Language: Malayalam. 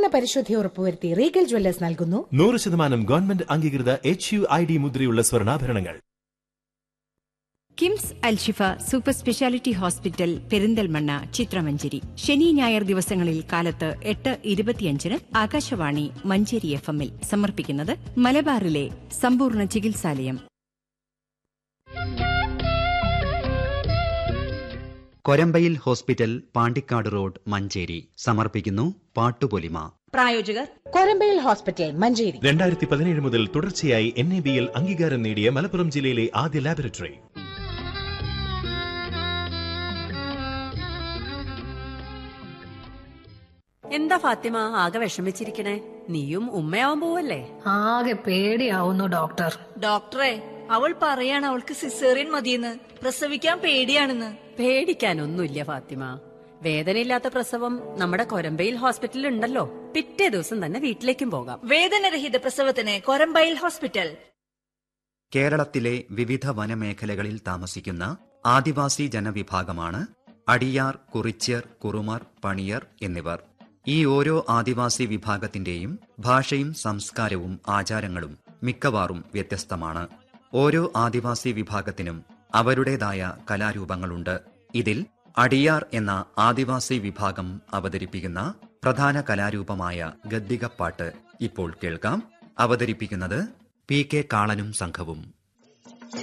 പരിപൂർണ പരിശുദ്ധി ഉറപ്പുവരുത്തി റീഗൽ ജ്വല്ലേഴ്സ് നൽകുന്നു നൂറ് ശതമാനം ഗവൺമെന്റ് അംഗീകൃത എച്ച് യു ഐ ഡി മുദ്രയുള്ള സ്വർണ്ണാഭരണങ്ങൾ KIMS Alshifa super speciality hospital Perinthalmanna ചിത്രമഞ്ചേരി ശനി ഞായർ ദിവസങ്ങളിൽ കാലത്ത് എട്ട് ഇരുപത്തിയഞ്ചിന് ആകാശവാണി മഞ്ചേരി എഫ് എമ്മിൽ സമർപ്പിക്കുന്നത് മലബാറിലെ സമ്പൂർണ്ണ ചികിത്സാലയം കൊരമ്പയിൽ ഹോസ്പിറ്റൽ പാണ്ടിക്കാട് റോഡ് മഞ്ചേരി സമർപ്പിക്കുന്നു പാട്ടുപൊലിമ പ്രായോജകർ കൊരമ്പയിൽ ഹോസ്പിറ്റൽ മഞ്ചേരി രണ്ടായിരത്തി പതിനേഴ് മുതൽ തുടർച്ചയായി എൻ എ ബിയിൽ അംഗീകാരം നേടിയ മലപ്പുറം ജില്ലയിലെ ആദ്യ ലാബറട്ടറി എന്താ ഫാത്തിമ ആകെ വിഷമിച്ചിരിക്കണേ നീയും ഉമ്മയാവാൻ പോവല്ലേ ആകെ പേടിയാവുന്നു ഡോക്ടർ ഡോക്ടറെ അവൾ പറയാണ് അവൾക്ക് സിസേറിയൻ മതിയെന്ന് പ്രസവിക്കാൻ പേടിയാണെന്ന് പേടിക്കാനൊന്നുമില്ല ഫാത്തിമ വേദനയില്ലാത്ത പ്രസവം നമ്മുടെ കൊരമ്പയിൽ ഹോസ്പിറ്റലിൽ ഉണ്ടല്ലോ പിറ്റേ ദിവസം തന്നെ വീട്ടിലേക്കും പോകാം വേദനരഹിത പ്രസവത്തിന് കൊരമ്പയിൽ ഹോസ്പിറ്റൽ കേരളത്തിലെ വിവിധ വനമേഖലകളിൽ താമസിക്കുന്ന ആദിവാസി ജനവിഭാഗമാണ് അടിയാർ കുറിച്യർ കുറുമർ പണിയർ എന്നിവർ ഈ ഓരോ ആദിവാസി വിഭാഗത്തിന്റെയും ഭാഷയും സംസ്കാരവും ആചാരങ്ങളും മിക്കവാറും വ്യത്യസ്തമാണ് ഓരോ ആദിവാസി വിഭാഗത്തിനും അവരുടേതായ കലാരൂപങ്ങളുണ്ട് ഇതിൽ അടിയാർ എന്ന ആദിവാസി വിഭാഗം അവതരിപ്പിക്കുന്ന പ്രധാന കലാരൂപമായ ഗദ്ദികപ്പാട്ട് ഇപ്പോൾ കേൾക്കാം അവതരിപ്പിക്കുന്നത് പി കെ കാളനും സംഘവും